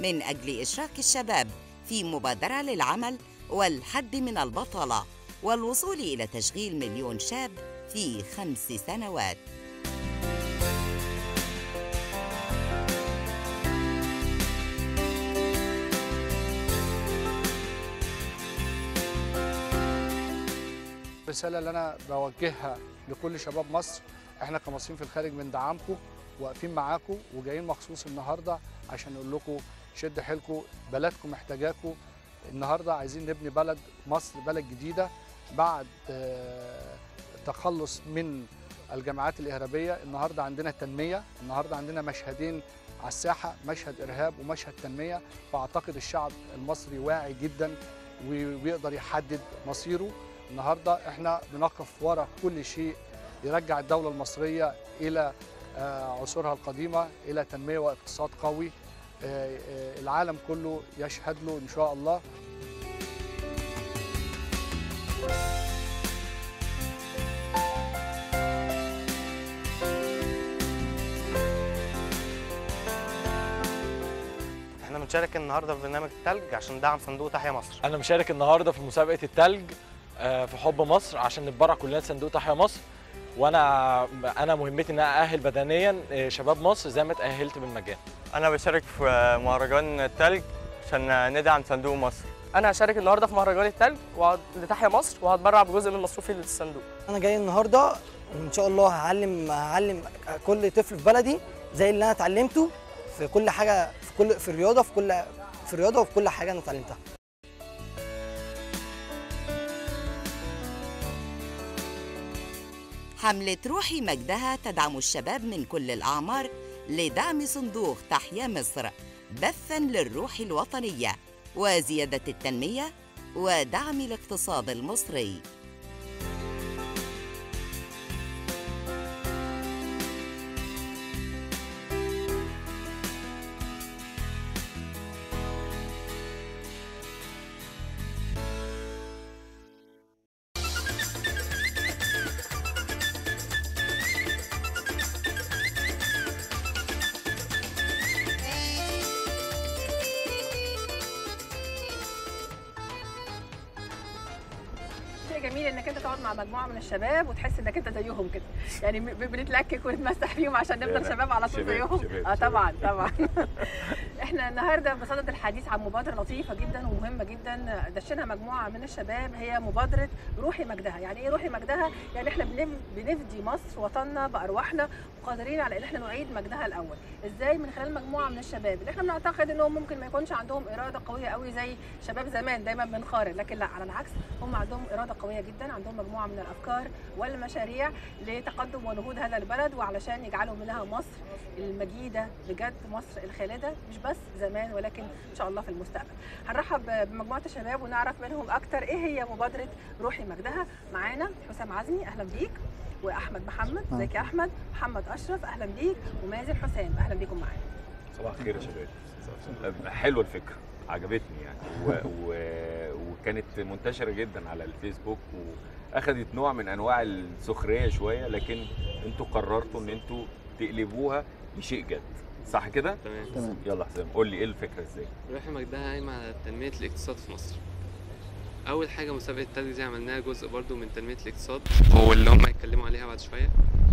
من أجل إشراك الشباب في مبادرة للعمل والحد من البطالة والوصول إلى تشغيل مليون شاب في خمس سنوات الرساله اللي انا بوجهها لكل شباب مصر احنا كمصريين في الخارج بندعمكم واقفين معاكم وجايين مخصوص النهارده عشان نقول لكم شد حيلكم بلدكم محتاجاكم النهارده عايزين نبني بلد مصر بلد جديده بعد آه، التخلص من الجماعات الارهابيه النهارده عندنا تنميه النهارده عندنا مشهدين على الساحه مشهد ارهاب ومشهد تنميه فاعتقد الشعب المصري واعي جدا وبيقدر يحدد مصيره النهارده احنا بنقف ورا كل شيء يرجع الدوله المصريه الى آه، عصورها القديمه الى تنميه واقتصاد قوي آه، آه، العالم كله يشهد له ان شاء الله احنا بنشارك النهارده في برنامج التلج عشان ندعم صندوق تحيا مصر انا مشارك النهارده في مسابقه التلج آه، في حب مصر عشان نتبرع كلنا صندوق تحيا مصر وانا انا مهمتي ان انا ااهل بدنيا آه، شباب مصر زي ما اتاهلت بالمجان انا بشارك في مهرجان التلج عشان ندعم صندوق مصر انا هشارك النهارده في مهرجان التلج وهد- لتحيا مصر وهتبرع بجزء من مصروفي للصندوق انا جاي النهارده ان شاء الله هعلم هعلم كل طفل في بلدي زي اللي انا اتعلمته في كل حاجه في كل في الرياضه في كل في الرياضه وفي كل حاجه انا اتعلمتها حملة روحي مجدها تدعم الشباب من كل الأعمار لدعم صندوق تحيا مصر بثا للروح الوطنية وزيادة التنمية ودعم الاقتصاد المصري شيء جميل انك انت تقعد مع مجموعه من الشباب وتحس انك انت زيهم كده يعني ب- بنتلكك ونتمسح فيهم عشان لا، نفضل لا. شباب على طول شباب، زيهم شباب، اه شباب. طبعا طبعا احنا النهارده بصدد الحديث عن مبادره لطيفه جدا ومهمه جدا دشنها مجموعه من الشباب هي مبادره روحي مجدها يعني ايه روحي مجدها يعني احنا بنف- بنفدي مصر وطننا بارواحنا وقادرين على ان احنا نعيد مجدها الاول ازاي من خلال مجموعه من الشباب اللي احنا بنعتقد انهم ممكن ما يكونش عندهم اراده قويه قوي زي شباب زمان دايما بنقارن لكن لا على العكس هم عندهم اراده قويه جدا عندهم مجموعه من الافكار والمشاريع لتقدم ونهوض هذا البلد وعلشان يجعلوا منها مصر المجيده بجد مصر الخالده مش بس زمان ولكن ان شاء الله في المستقبل هنرحب بمجموعه الشباب ونعرف منهم اكتر ايه هي مبادره روحي مجدها معانا حسام عزمي اهلا بيك واحمد محمد ازيك يا احمد محمد اشرف اهلا بيك ومازن حسام اهلا بيكم معانا صباح الخير يا شباب حلوه الفكره عجبتني يعني و... و... وكانت منتشره جدا على الفيسبوك واخدت نوع من انواع السخريه شويه لكن انتوا قررتوا ان انتوا تقلبوها لشيء جد صح كده؟ تمام يلا حسام قول لي ايه الفكره ازاي؟ روحي مجدها قايمة على تنمية الاقتصاد في مصر أول حاجة مسابقة التلج دي عملناها جزء برضو من تنمية الاقتصاد هو اللي هم هيتكلموا عليها بعد شوية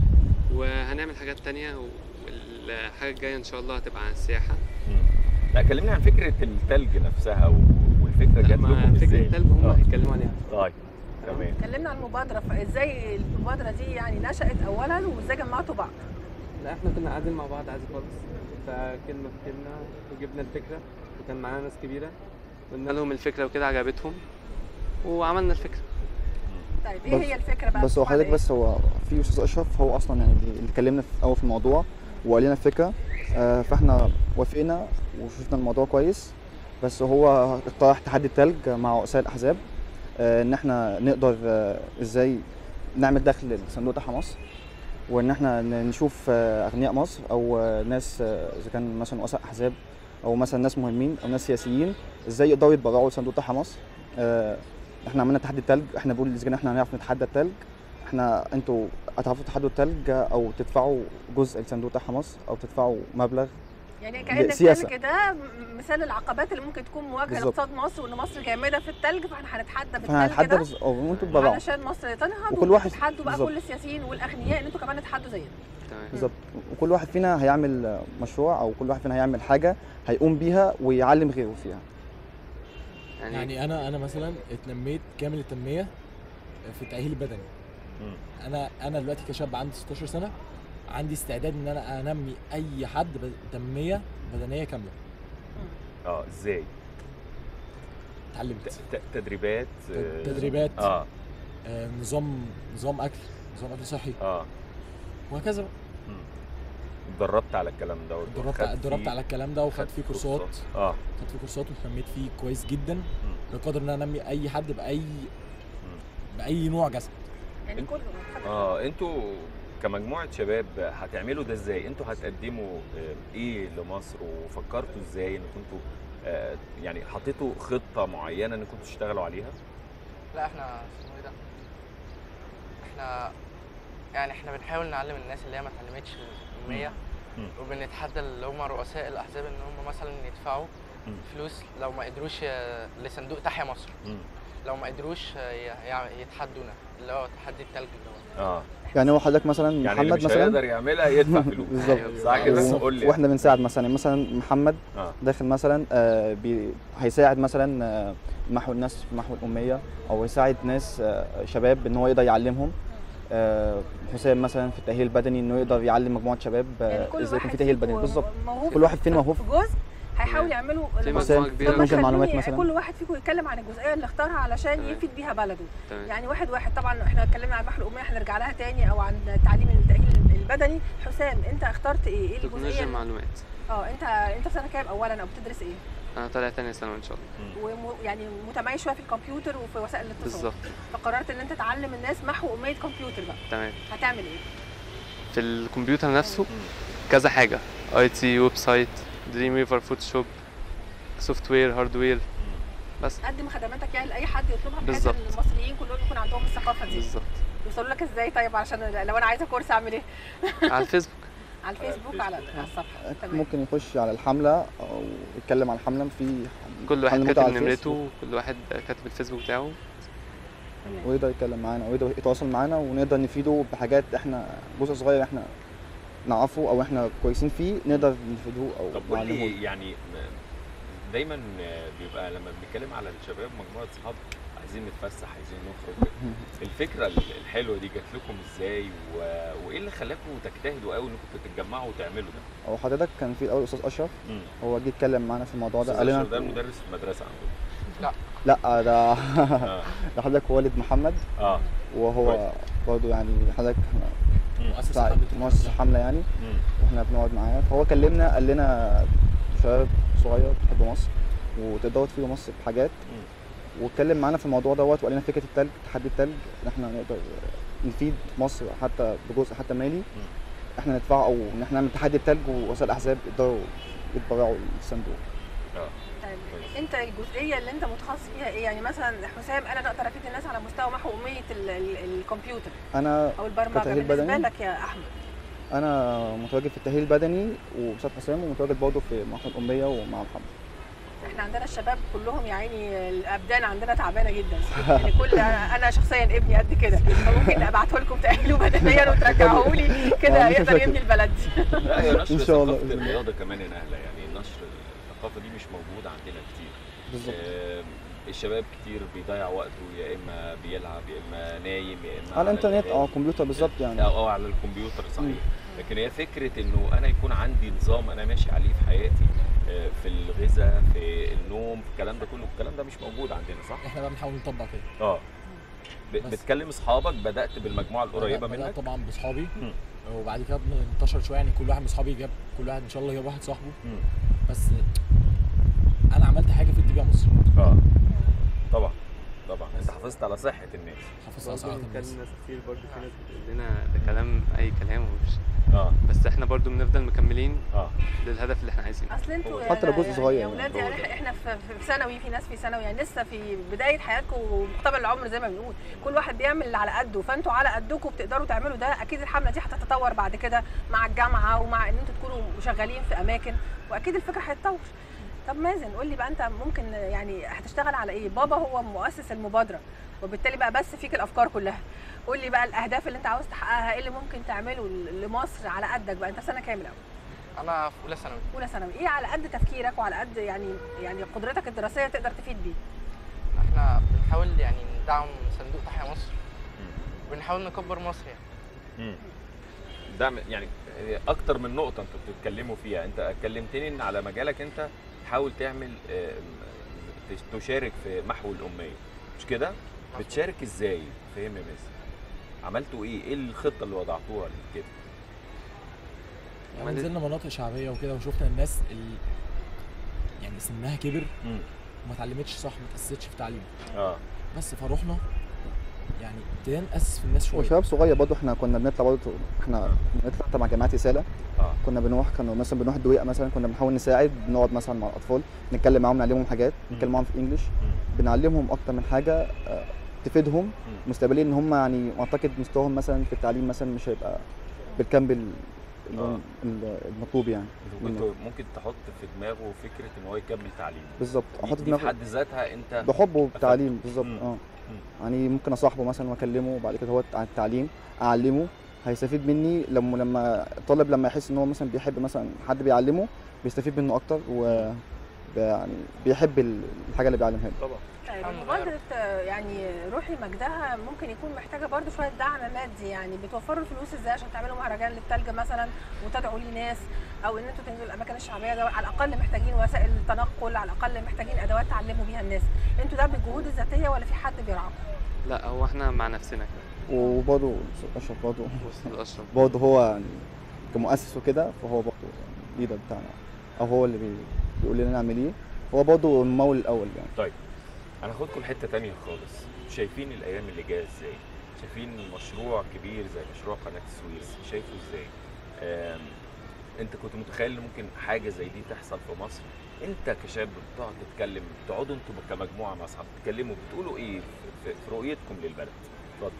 وهنعمل حاجات تانية والحاجة الجاية إن شاء الله هتبقى عن السياحة لا كلمني عن فكره التلج نفسها و... والفكره جت مع لكم فكرة ازاي؟ التلج هم آه. هيتكلموا عليها طيب تمام اتكلمنا عن المبادره فازاي المبادره دي يعني نشات اولا وازاي جمعتوا بعض لا احنا كنا قاعدين مع بعض عادي خالص فكلمة في كلمة وجبنا الفكرة وكان معانا ناس كبيرة قلنا لهم الفكرة وكده عجبتهم وعملنا الفكرة طيب ايه بس- هي الفكره بقى بس هو بتقول حضرتك إيه؟ بس هو في استاذ اشرف هو اصلا يعني اللي كلمنا في اول في الموضوع وقال لنا الفكره آه، فاحنا وافقنا وشفنا الموضوع كويس بس هو اقترح تحدي التلج مع رؤساء الاحزاب آه، ان احنا نقدر آه، ازاي نعمل دخل لصندوق تحيا مصر وان احنا ن- نشوف آه، اغنياء مصر او آه، ناس آه، اذا كان مثلا رؤساء احزاب او مثلا ناس مهمين او ناس سياسيين ازاي يقدروا يتبرعوا لصندوق تحيا مصر آه، احنا عملنا تحدي التلج احنا بنقول اذا كان احنا هنعرف نتحدى التلج احنا انتوا هتعرفوا تتحدوا التلج او تدفعوا جزء لصندوق تحيا مصر او تدفعوا مبلغ يعني كان سياسة. التلج ده م- مثال العقبات اللي ممكن تكون مواجهه بالظبط. لاقتصاد مصر وان مصر جامده في التلج فاحنا هنتحدى بالتلج فهنتحدى ده بز... او وانتوا تبرعوا علشان مصر تنهض وكل واحد- وتتحدوا بقى بالظبط. كل السياسيين والاغنياء ان انتوا كمان تتحدوا زينا تمام بالظبط وكل واحد فينا هيعمل مشروع او كل واحد فينا هيعمل حاجه هيقوم بيها ويعلم غيره فيها يعني, يعني انا انا مثلا اتنميت كامل التنميه في التاهيل البدني مم. انا انا دلوقتي كشاب عندي 16 سنه عندي استعداد ان انا انمي اي حد ب- تنميه بدنيه كامله اه ازاي اتعلمت ت- ت- تدريبات آه، تدريبات اه آه، نظام نظام اكل نظام اكل صحي اه وهكذا بقى. اتدربت على الكلام ده اتدربت اتدربت على الكلام ده وخدت فيه كورسات اه خدت فيه كورسات وكملت فيه كويس جدا بقدر ان انا انمي اي حد باي باي نوع جسد يعني كله اه انتوا كمجموعه شباب هتعملوا ده ازاي انتوا هتقدموا آه، ايه لمصر وفكرتوا ازاي ان كنتوا آه، يعني حطيتوا خطه معينه ان كنتوا تشتغلوا عليها لا احنا اسمه ايه ده احنا يعني احنا بنحاول نعلم الناس اللي هي ما اتعلمتش الأمية مم. وبنتحدى اللي هم رؤساء الأحزاب إن هم مثلا يدفعوا مم. فلوس لو ما قدروش ي- لصندوق تحيا مصر مم. لو ما قدروش ي- ي- يتحدونا اللي هو تحدي التلج اللي هو اه يعني هو حضرتك مثلا يعني اللي محمد مش مثلا هيقدر يعملها يدفع فلوس بالظبط صح كده و- قول لي واحنا بنساعد مثلا يعني مثلا محمد آه. داخل مثلا آه، بي هيساعد مثلا آه، محو الناس في محو الاميه او يساعد ناس آه، شباب ان هو يقدر يعلمهم آه، حسام مثلا في التاهيل البدني انه يقدر يعلم مجموعه شباب آه، يعني كل ازاي يكون واحد في تاهيل فيكم بدني بالظبط موهوب كل واحد فينا موهوب في جزء هيحاول يعملوا في المصدر. مجموعة كبيرة طب ما تكنولوجيا المعلومات خلوني مثلا. كل واحد فيكم يتكلم عن الجزئيه اللي اختارها علشان تمام. يفيد بيها بلده تمام. يعني واحد واحد طبعا احنا اتكلمنا عن محو الاميه هنرجع لها تاني او عن تعليم التاهيل البدني حسام انت اخترت ايه ايه تكنولوجيا الجزئيه اللي- المعلومات اه انت انت في سنه كام اولا او بتدرس ايه انا طالع تانية سنة ان شاء الله وم... يعني متميز شويه في الكمبيوتر وفي وسائل الاتصال بالظبط فقررت ان انت تعلم الناس محو اميه كمبيوتر بقى تمام هتعمل ايه في الكمبيوتر نفسه كذا حاجة اي تي ويب سايت دريم ويفر فوتوشوب سوفت وير هاردوير بس قدم خدماتك يعني لاي حد يطلبها بحيث بالظبط. ان المصريين كلهم يكون عندهم الثقافه دي بالظبط يوصلوا لك ازاي طيب عشان لو انا عايزه كورس اعمل ايه على الفيسبوك على الفيسبوك على على الصفحه تمام ممكن يخش على الحمله او يتكلم عن الحمله في كل واحد حملة كاتب على الفيسبوك. نمرته كل واحد كاتب الفيسبوك بتاعه ويقدر يتكلم معانا ويقدر يتواصل معانا ونقدر نفيده بحاجات احنا جزء صغير احنا نعرفه او احنا كويسين فيه نقدر نفيدوه او طب قول نعلمه له. لي يعني دايما بيبقى لما بنتكلم على الشباب مجموعه صحاب عايزين نتفسح عايزين نخرج الفكره الحلوه دي جات لكم ازاي و... وايه اللي خلاكم تجتهدوا قوي انكم تتجمعوا وتعملوا ده هو حضرتك كان في الاول استاذ اشرف مم. هو جه اتكلم معانا في الموضوع ده أستاذ قال لنا أشرف ده مدرس في المدرسه عندكم لا لا ده ده حضرتك والد محمد اه وهو برضه يعني حضرتك مؤسس بتاع- حملة مؤسس حمله يعني مم. واحنا بنقعد معاه فهو كلمنا قال لنا شباب صغير بتحب مصر وتقدروا تفيدوا مصر بحاجات واتكلم معانا في الموضوع دوت وقال لنا فكره التلج تحدي التلج ان احنا نقدر نفيد مصر حتى بجزء حتى مالي احنا ندفعه او ان احنا نعمل تحدي التلج ووسائل الاحزاب يقدروا يتبرعوا للصندوق طيب انت الجزئيه اللي انت متخصص فيها ايه يعني مثلا حسام انا اقدر افيد الناس على مستوى محو اميه ال- ال- الكمبيوتر انا او البرمجه كتهيل بالنسبه بدني لك يا احمد انا متواجد في التاهيل البدني وبسات حسام ومتواجد برضه في محو الاميه ومع محمد احنا عندنا الشباب كلهم يا عيني الابدان عندنا تعبانه جدا يعني كل انا شخصيا ابني قد كده فممكن ابعته لكم تاهلوا بدنيا وترجعوه لي كده ما عنديش يقدر مشاكل. يبني البلد لا هي نشر إن شاء الله ثقافه بإذن الله. الرياضه كمان يا نهله يعني نشر الثقافه دي مش موجوده عندنا كتير بالظبط. آم، الشباب كتير بيضيع وقته يا اما بيلعب يا اما نايم يا اما على الانترنت او القهاوي. كمبيوتر بالظبط يعني او أو على الكمبيوتر صحيح لكن هي فكره انه انا يكون عندي نظام انا ماشي عليه في حياتي آه، في الغذاء في النوم في الكلام ده كله الكلام ده مش موجود عندنا صح؟ احنا بقى بنحاول نطبق كده اه ب- بس. بتكلم اصحابك بدات بالمجموعه القريبه بدأ- بدأت منك طبعا باصحابي مم. وبعد كده انتشر شويه يعني كل واحد من اصحابي جاب كل واحد ان شاء الله جاب واحد صاحبه مم. بس انا عملت حاجه فدت بيها مصر اه طبعا طبعا انت حافظت على صحه الناس حافظ على برضه صحة الناس بنكلم ناس كتير برضه في ناس بتقول لنا ده كلام اي كلام ومش اه بس احنا برضه بنفضل مكملين اه للهدف اللي احنا عايزينه اصل انتوا حتى لو جزء يعني صغير يا يعني. اولاد هو يعني ده. احنا في في ثانوي في ناس في ثانوي يعني لسه في بدايه حياتكم ومقتبل العمر زي ما بنقول كل واحد بيعمل اللي على قده فانتوا على قدكم بتقدروا تعملوا ده اكيد الحمله دي هتتطور بعد كده مع الجامعه ومع ان انتوا تكونوا شغالين في اماكن واكيد الفكره هتتطور طب مازن قول لي بقى انت ممكن يعني هتشتغل على ايه بابا هو مؤسس المبادره وبالتالي بقى بس فيك الافكار كلها قول لي بقى الاهداف اللي انت عاوز تحققها ايه اللي ممكن تعمله لمصر على قدك بقى انت سنه كام الاول انا في اولى ثانوي اولى ثانوي ايه على قد تفكيرك وعلى قد يعني يعني قدرتك الدراسيه تقدر تفيد بيه احنا بنحاول يعني ندعم صندوق تحيا مصر وبنحاول نكبر مصر يعني مم. دعم يعني هي اكتر من نقطه انتوا بتتكلموا فيها انت كلمتني ان على مجالك انت تحاول تعمل آم، تش- تشارك في محو الاميه مش كده بتشارك ازاي فهم يا مازن عملتوا ايه ايه الخطه اللي وضعتوها لكده يعني نزلنا مناطق شعبيه وكده وشفنا الناس اللي يعني سنها كبر مم. وما اتعلمتش صح ما تاسستش في تعليم اه بس فروحنا يعني ابتدينا ناسس في الناس شويه وشباب صغير برضه احنا كنا بنطلع برضه احنا بنطلع تبع جامعه رساله اه كنا بنروح كنا مثلا بنروح الدويقه مثلا كنا بنحاول نساعد نقعد مثلا مع الاطفال نتكلم معاهم نعلمهم حاجات نتكلم معاهم في انجلش بنعلمهم اكتر من حاجه آه، تفيدهم مستقبليا ان هم يعني اعتقد مستواهم مثلا في التعليم مثلا مش هيبقى بالكم بال- اللي هو آه. ال- المطلوب يعني ممكن منه. ممكن تحط في دماغه فكره ان هو يكمل تعليمه بالظبط دي- احط دي دماغه في حد ذاتها انت بحبه أفدته. بالتعليم بالظبط مم. اه مم. يعني ممكن اصاحبه مثلا واكلمه وبعد كده هو عن التعليم اعلمه هيستفيد مني لما لما الطالب لما يحس ان هو مثلا بيحب مثلا حد بيعلمه بيستفيد منه اكتر و ب- يعني بيحب ال- الحاجه اللي بيعلمها له طبعا طيب الحمد لله. مبادرة آه، يعني روحي مجدها ممكن يكون محتاجة برضو شوية دعم مادي يعني بتوفروا الفلوس ازاي عشان تعملوا مهرجان للتلج مثلا وتدعوا ليه ناس او ان انتوا تنزلوا الاماكن الشعبية ده على الاقل محتاجين وسائل تنقل على الاقل محتاجين ادوات تعلموا بيها الناس انتوا ده بالجهود الذاتية ولا في حد بيرعاكم؟ لا هو احنا مع نفسنا كده وبرضه اشرف برضه وسط الاشرف برضه هو يعني كمؤسس وكده فهو برضه الليدر بتاعنا او هو اللي بي- بيقول لنا نعمل ايه هو برضه الممول الاول يعني طيب انا هاخدكم لحته تانية خالص شايفين الايام اللي جايه ازاي شايفين مشروع كبير زي مشروع قناه السويس شايفه ازاي آم، انت كنت متخيل ان ممكن حاجه زي دي تحصل في مصر انت كشاب بتقعد تتكلم تقعدوا انتوا كمجموعه مع اصحاب تتكلموا بتقولوا ايه في, في رؤيتكم للبلد اتفضل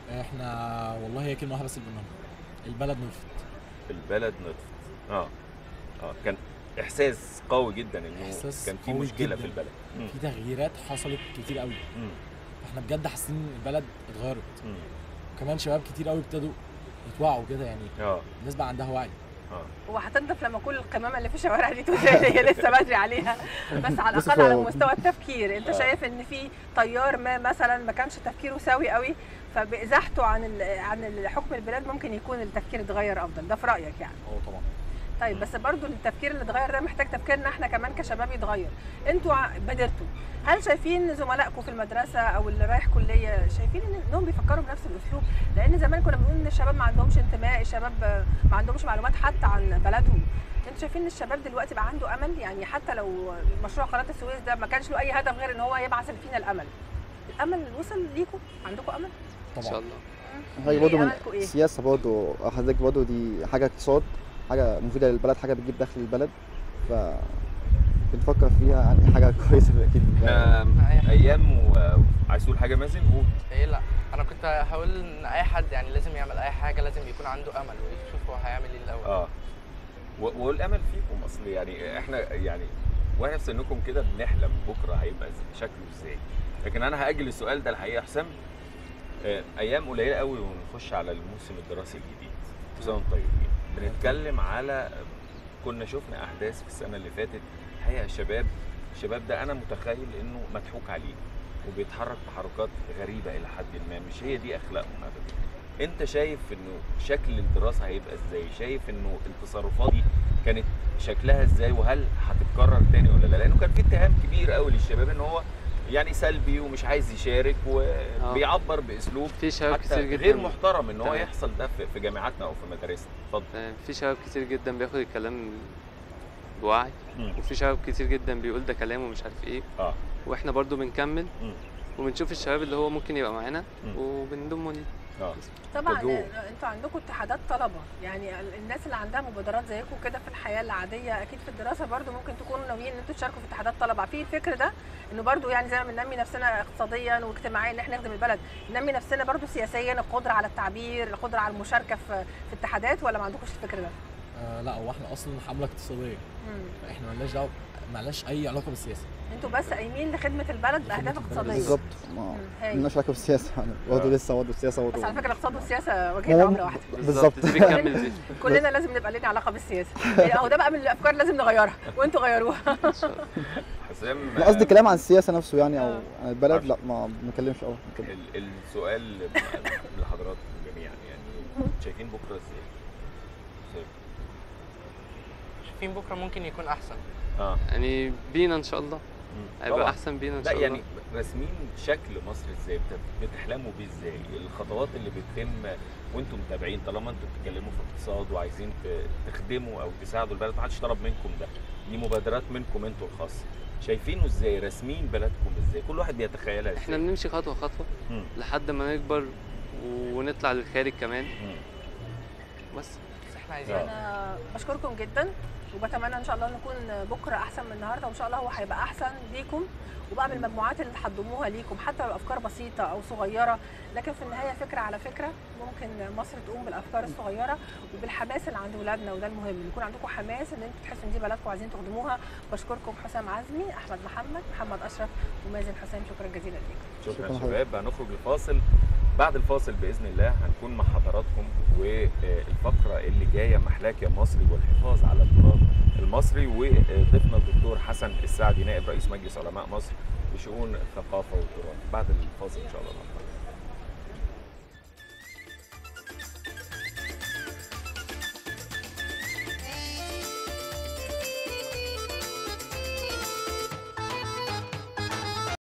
احنا والله هي كلمه واحده بس اللي بنقولها البلد نطفت البلد نطفت اه اه كان احساس قوي جدا انه إحساس كان في قوي مشكله جداً. في البلد مم. في تغييرات حصلت كتير قوي مم. احنا بجد حاسين ان البلد اتغيرت مم. وكمان شباب كتير قوي ابتدوا يتوعوا كده يعني اه الناس بقى عندها وعي اه وهتنضف لما كل القمامة اللي في الشوارع دي تزال هي لسه بدري عليها بس على بس الاقل على هو- مستوى التفكير انت آه. شايف ان في تيار ما مثلا ما كانش تفكيره سوي قوي فبازاحته عن ال- عن حكم البلاد ممكن يكون التفكير اتغير افضل ده في رايك يعني اه طبعا طيب بس برضو التفكير اللي اتغير ده محتاج تفكيرنا احنا كمان كشباب يتغير انتوا ع- بادرتوا هل شايفين زملائكم في المدرسه او اللي رايح كليه شايفين ان انهم بيفكروا بنفس الاسلوب لان زمان كنا بنقول ان الشباب ما عندهمش انتماء الشباب آه، ما عندهمش معلومات حتى عن بلدهم انتوا شايفين ان الشباب دلوقتي بقى عنده امل يعني حتى لو مشروع قناه السويس ده ما كانش له اي هدف غير ان هو يبعث فينا الامل الامل وصل ليكم عندكم امل ان شاء الله هي برضه من أملكوا إيه؟ السياسه برضه حضرتك برضه دي حاجه اقتصاد حاجه مفيده للبلد حاجه بتجيب دخل للبلد ف بنفكر فيها يعني حاجه كويسه اكيد آم، ايام و... عايز تقول حاجه مازن قول ايه لا انا كنت هقول ان اي حد يعني لازم يعمل اي حاجه لازم يكون عنده امل ويشوف هو هيعمل ايه الاول اه و- والامل فيكم اصل يعني احنا يعني واحنا في سنكم كده بنحلم بكره هيبقى ز- شكله ازاي لكن انا هاجل السؤال ده الحقيقه حسام آه، ايام قليله قوي ونخش على الموسم الدراسي الجديد كل سنه وانتم طيبين بنتكلم على كنا شفنا احداث في السنه اللي فاتت الحقيقه الشباب الشباب ده انا متخيل انه مضحوك عليه وبيتحرك بحركات غريبه الى حد ما مش هي دي اخلاقهم ابدا انت شايف انه شكل الدراسه هيبقى ازاي شايف انه التصرفات دي كانت شكلها ازاي وهل هتتكرر تاني ولا لا لانه كان في اتهام كبير قوي للشباب ان هو يعني سلبي ومش عايز يشارك وبيعبر باسلوب في شباب حتى كتير جدا غير محترم ان هو تمام. يحصل ده في في جامعاتنا او في مدارسنا اتفضل آه، في شباب كتير جدا بياخد الكلام بوعي مم. وفي شباب كتير جدا بيقول ده كلام ومش عارف ايه اه واحنا برضو بنكمل مم. وبنشوف الشباب اللي هو ممكن يبقى معانا مم. وبنضمه ليه اه طبعا حضور. انتوا عندكم اتحادات طلبه يعني ال- الناس اللي عندها مبادرات زيكم كده في الحياه العاديه اكيد في الدراسه برضو ممكن تكونوا ناويين ان انتوا تشاركوا في اتحادات طلبه في الفكر ده انه برضو يعني زي ما بننمي نفسنا اقتصاديا واجتماعيا ان احنا نخدم البلد ننمي نفسنا برضو سياسيا القدره على التعبير القدره على المشاركه في في اتحادات ولا ما عندكوش الفكر ده؟ آه لا هو احنا اصلا حمله اقتصاديه مم. فاحنا مالناش دعوه مالناش اي علاقه بالسياسه انتوا بس قايمين لخدمه البلد باهداف اقتصاديه بالظبط ما مم. هايل. مالناش علاقه بالسياسه يعني برضه لسه برضه السياسه بس على برضه فكره الاقتصاد والسياسه هو- وجهين عمله واحده بالظبط دي بتكمل دي كلنا لازم نبقى لنا علاقه بالسياسه يعني اهو ده بقى من الافكار لازم نغيرها وانتوا غيروها حسام لا قصدي كلام عن السياسه نفسه يعني او آه. عن البلد لا ما بنتكلمش قوي كده ال- السؤال لحضراتكم جميعا يعني شايفين بكره ازاي؟ شايف- شايفين بكره ممكن يكون احسن اه يعني بينا ان شاء الله مم. هيبقى طبعاً. احسن بينا ان لا شاء يعني الله راسمين شكل مصر ازاي بت- بتحلموا بيه ازاي الخطوات اللي بتتم وانتم متابعين طالما انتم بتتكلموا في اقتصاد وعايزين ت- تخدموا او تساعدوا البلد ما حدش طلب منكم ده دي مبادرات منكم انتوا الخاصه شايفينه ازاي راسمين بلدكم ازاي كل واحد بيتخيلها ازاي احنا بنمشي خطوه خطوه مم. لحد ما نكبر ونطلع للخارج كمان مم. بس بس احنا عايزين انا بشكركم جدا وبتمنى ان شاء الله نكون بكره احسن من النهارده وان شاء الله هو هيبقى احسن ليكم وبقى من المجموعات اللي هتضموها ليكم حتى لو افكار بسيطه او صغيره لكن في النهايه فكره على فكره ممكن مصر تقوم بالافكار الصغيره وبالحماس اللي عند ولادنا وده المهم يكون عندكم حماس ان انتوا تحسوا ان دي بلدكم عايزين تخدموها بشكركم حسام عزمي احمد محمد محمد اشرف ومازن حسام شكرا جزيلا ليكم شكرا شكراً شباب هنخرج لفاصل بعد الفاصل باذن الله هنكون مع حضراتكم والفقره اللي جايه محلاك يا مصري والحفاظ على التراث المصري وضيفنا الدكتور حسن السعدي نائب رئيس مجلس علماء مصر بشؤون الثقافه والتراث بعد الفاصل ان شاء الله